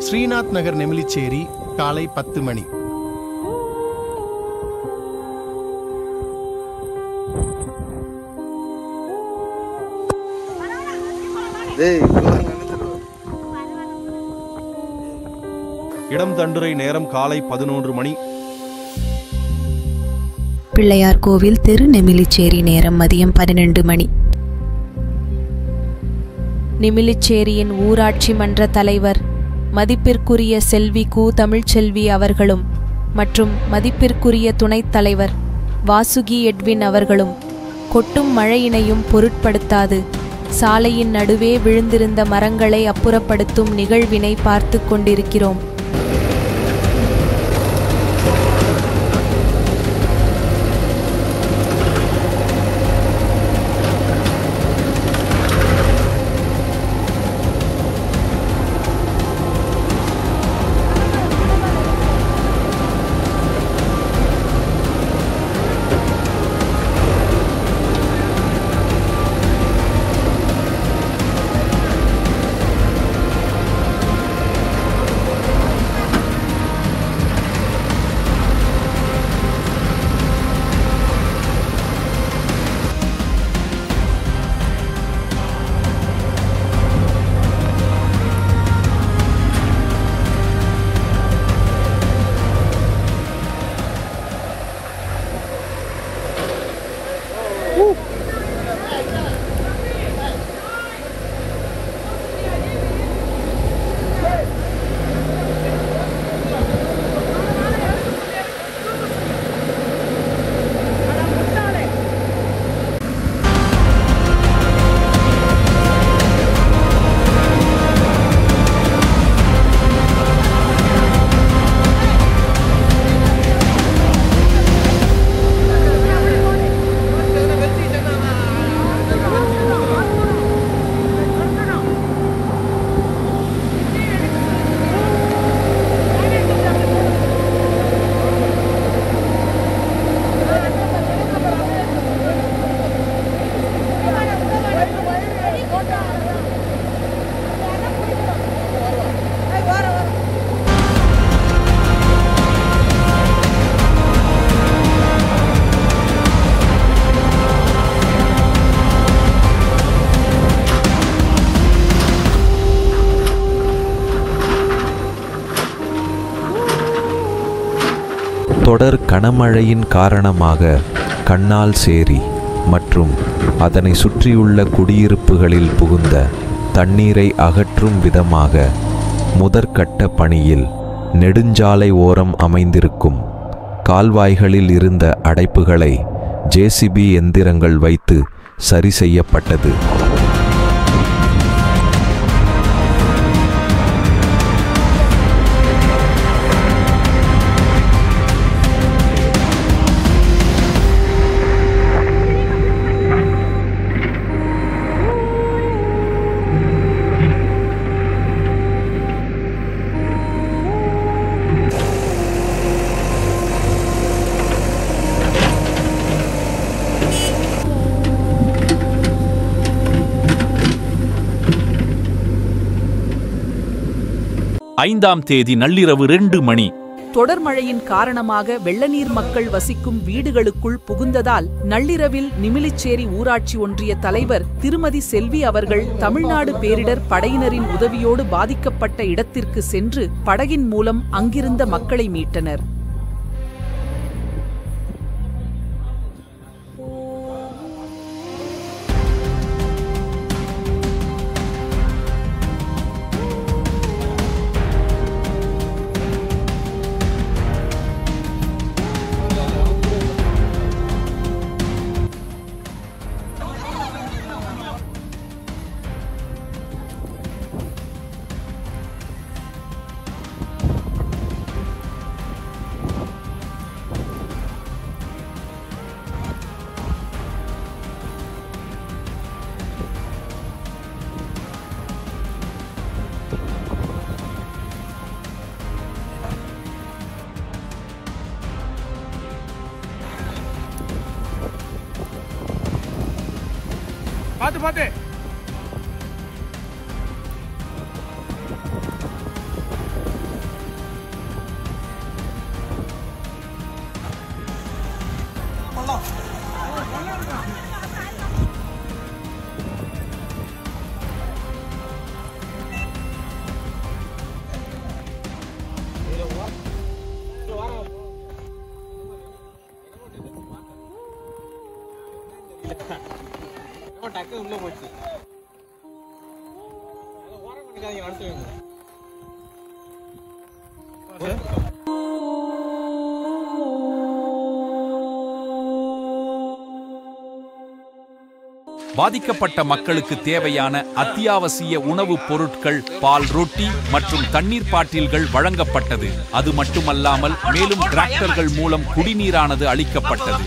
ஸ்ரீநாத் நகர் நெமிலிச்சேரி காலை பத்து மணி டேய் இப்பதான் நினைச்சிருவோம் இடம் தண்டுரை நேரம் காலை பதினொன்று மணி பிள்ளையார் கோவில் தெரு நெமிலிச்சேரி நேரம் மதியம் பன்னிரண்டு மணி நிமிலிச்சேரியின் ஊராட்சி மன்ற தலைவர் மதிப்பிற்குரிய செல்வி கு தமிழ்ச்செல்வி அவர்களும் மற்றும் மதிப்பிற்குரிய துணைத் தலைவர் வாசுகி எட்வின் அவர்களும் கொட்டும் மழையினையும் பொருட்படுத்தாது சாலையின் நடுவே விழுந்திருந்த மரங்களை அப்புறப்படுத்தும் நிகழ்வினை பார்த்து கொண்டிருக்கிறோம் தொடர் கனமழையின் காரணமாக கண்ணால் சேரி மற்றும் அதனை சுற்றியுள்ள குடியிருப்புகளில் புகுந்த தண்ணீரை அகற்றும் விதமாக முதற்கட்ட பணியில் நெடுஞ்சாலை ஓரம் அமைந்திருக்கும் கால்வாய்களில் இருந்த அடைப்புகளை ஜேசிபி எந்திரங்கள் வைத்து சரி செய்யப்பட்டது ஐந்தாம் தேதி நள்ளிரவு ரெண்டு மணி தொடர் மழையின் காரணமாக வெள்ளநீர் மக்கள் வசிக்கும் வீடுகளுக்குள் புகுந்ததால் நள்ளிரவில் நிமிலிச்சேரி ஊராட்சி ஒன்றிய தலைவர் திருமதி செல்வி அவர்கள் தமிழ்நாடு பேரிடர் படையினரின் உதவியோடு பாதிக்கப்பட்ட இடத்திற்கு சென்று படகின் மூலம் அங்கிருந்த மக்களை மீட்டனர் பாத்து பாத்து டக்கு உள்ள போச்சு ஓரம் பண்ணிக்காதீங்க நடத்துவீங்க பாதிக்கப்பட்ட மக்களுக்கு தேவையான அத்தியாவசிய உணவுப் பொருட்கள் பால் ரொட்டி மற்றும் தண்ணீர் பாட்டில்கள் வழங்கப்பட்டது அது மட்டுமல்லாமல் மேலும் டிராக்டர்கள் மூலம் குடிநீரானது அளிக்கப்பட்டது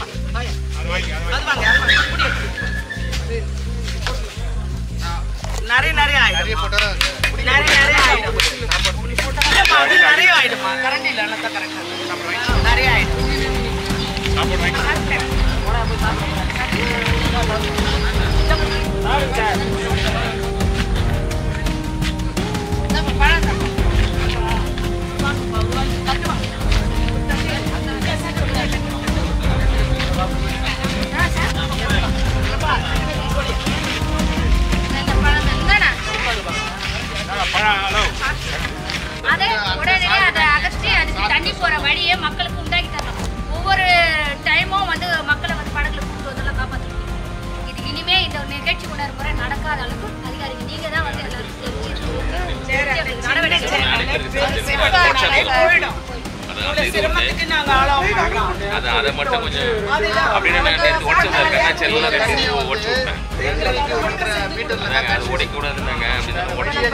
நிறைய நிறைய ஆயிடும் நிறைய நிறைய ஆயிடும் இல்லம்மா, அது நிறைய ஆயிடுமா கரண்ட் இல்ல நல்லா கரெக்டா நிறைய ஆயிடும் அதை உடனே அதை அகற்றி அதுக்கு தண்ணி போற வழியை மக்களுக்கு உண்டாக்கி தரணும் ஒவ்வொரு டைமும் வந்து மக்களை வந்து படகுல கூட்டு வந்தெல்லாம் காப்பாற்ற முடியும் இது இனிமே இந்த நிகழ்ச்சி உணர்வு முறை நடக்காத அளவுக்கு அதிகாரிகள் நீங்க தான் வந்து எல்லாரும் தெரிஞ்சு நடவடிக்கை போயிடும் இவ்வளவு சிரமத்துக்கு நாங்க ஆளாகும் அது அதை மட்டும் கொஞ்சம் அப்படின்னு நான் நேற்று உடச்சு கண்ணாச்சல் ரெண்டு உடச்சு விட்டேன் அதாங்க, அது உடைக்கூடாதுன்னாங்க அப்படின்னு உடச்சு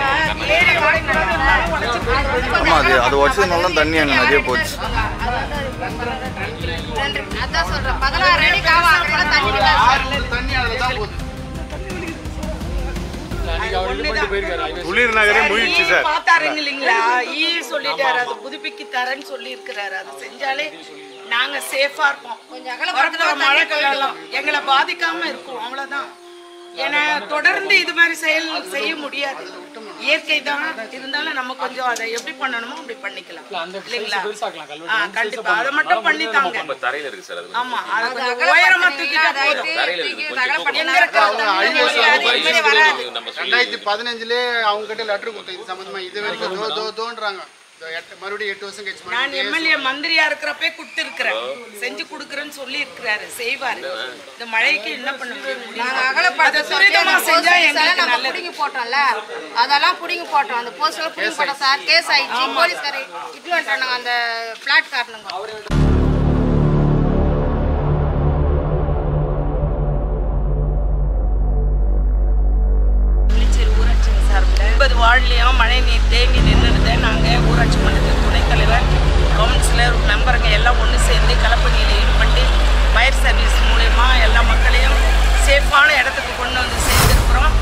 ஆமா அது அது உடச்சதுனால தான் தண்ணி அங்கே நிறைய போச்சு அதான் சொல்றேன் பதினாறு அடி காவாங்க கூட தண்ணி விடாது தண்ணி அதில் தான் போகுது குளிர் நகரே முயற்சி சார் பார்த்தாருங்க இல்லைங்களா ஈ சொல்லிட்டாரு அது புதுப்பிக்கு தரேன்னு சொல்லி இருக்கிறாரு அது செஞ்சாலே நாங்க சேஃபா இருப்போம் வரப்போற மழைக்கெல்லாம் எங்களை பாதிக்காம இருக்கும் அவ்வளவுதான் ஏன்னா தொடர்ந்து இது மாதிரி செயல் செய்ய முடியாது இயற்கை தான் இருந்தாலும் நம்ம கொஞ்சம் அதை எப்படி பண்ணணுமோ அப்படி பண்ணிக்கலாம் இல்லைங்களா ஆ, கண்டிப்பா அதை மட்டும் பண்ணித்தாங்க இப்ப தரையில இருக்கு சார் அது ஆமா அதை கொஞ்சம் உயரமா தூக்கிட்டா போதும் தரையில இருக்கு கொஞ்சம் எங்க இருக்க அது வராது நம்ம சொல்லி ரெண்டாயிரத்தி பதினஞ்சுலேயே அவங்க கிட்ட லெட்டர் கொடுத்தோம் இது சம்மந்தமா இது வரைக்கும் தோ தோ தோன்றாங்க இதோ எட்டு மறுபடியும் எட்டு வருஷம் கழிச்சு நான் மறுபடியும் எம்எல்ஏ மந்திரியா இருக்கிறப்பே கொடுத்துருக்கிறேன் செஞ்சு கொடுக்குறேன்னு சொல்லி இருக்கிறாரு செய்வாரு இந்த மழைக்கு என்ன பண்ண முடியும் அதை துரிதமா செஞ்சா எங்களுக்கு நம்ம நல்லது புடிங்கி போட்டோம்ல அதெல்லாம் புடிங்கி போட்டோம் அந்த போஸ்ட்ல புடிங்கி போட்டோம் சார் கேஸ் ஆயிடுச்சு போலீஸ்காரர் இட்டு வந்துட்டானுங்க அந்த பிளாட் காரணங்க புளிச்சேரி ஊராட்சி சார்பில் ஒன்பது வார்டுலேயும் மழை நீர் தேங்கி நின்றுதை நாங்கள் ஊராட்சி மன்றத்தின் துணைத் தலைவர் கவுன்சிலர் மெம்பருங்க எல்லாம் ஒன்று சேர்ந்து கலப்பணியில் ஈடுபட்டு ஃபயர் சர்வீஸ் மூலயமா எல்லா மக்களையும் சேஃபான இடத்துக்கு கொண்டு வந்து சேர்ந்துருக்குறோம்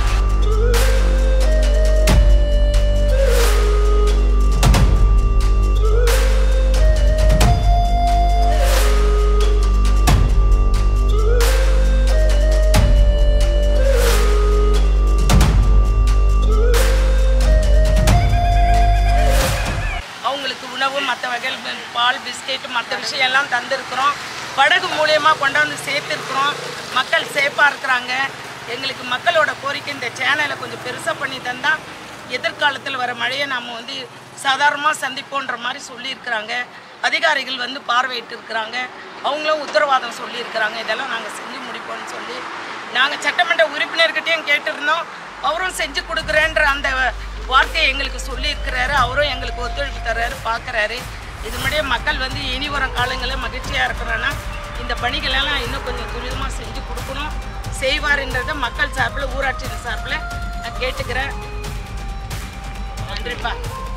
அவங்களுக்கு உணவு மற்ற வகைகள் பால் பிஸ்கெட் மற்ற விஷயம் எல்லாம் தந்திருக்கிறோம் படகு மூலியமா கொண்டாந்து சேர்த்துருக்குறோம் மக்கள் சேஃபாக இருக்கிறாங்க எங்களுக்கு மக்களோட கோரிக்கை இந்த சேனலை கொஞ்சம் பெருசாக பண்ணி தந்தா எதிர்காலத்தில் வர மழையை நாம் வந்து சாதாரணமாக சந்திப்போன்ற மாதிரி சொல்லியிருக்கிறாங்க அதிகாரிகள் வந்து பார்வையிட்டு இருக்கிறாங்க அவங்களும் உத்தரவாதம் சொல்லியிருக்கிறாங்க இதெல்லாம் நாங்கள் செஞ்சு முடிப்போம்னு சொல்லி நாங்கள் சட்டமன்ற உறுப்பினர்கிட்டையும் கேட்டிருந்தோம் அவரும் செஞ்சு கொடுக்குறேன்ற அந்த வார்த்தையை எங்களுக்கு சொல்லியிருக்கிறாரு அவரும் எங்களுக்கு ஒத்துழைப்பு தர்றாரு பார்க்குறாரு இது மாதிரியே மக்கள் வந்து இனி வரும் காலங்களில் மகிழ்ச்சியாக இருக்கிறோன்னா இந்த பணிகளெல்லாம் இன்னும் கொஞ்சம் துரிதமாக செஞ்சு கொடுக்கணும் செய்வாருன்றதை மக்கள் சார்பில் ஊராட்சி சார்பில் நான் கேட்டுக்கிறேன் நன்றிப்பா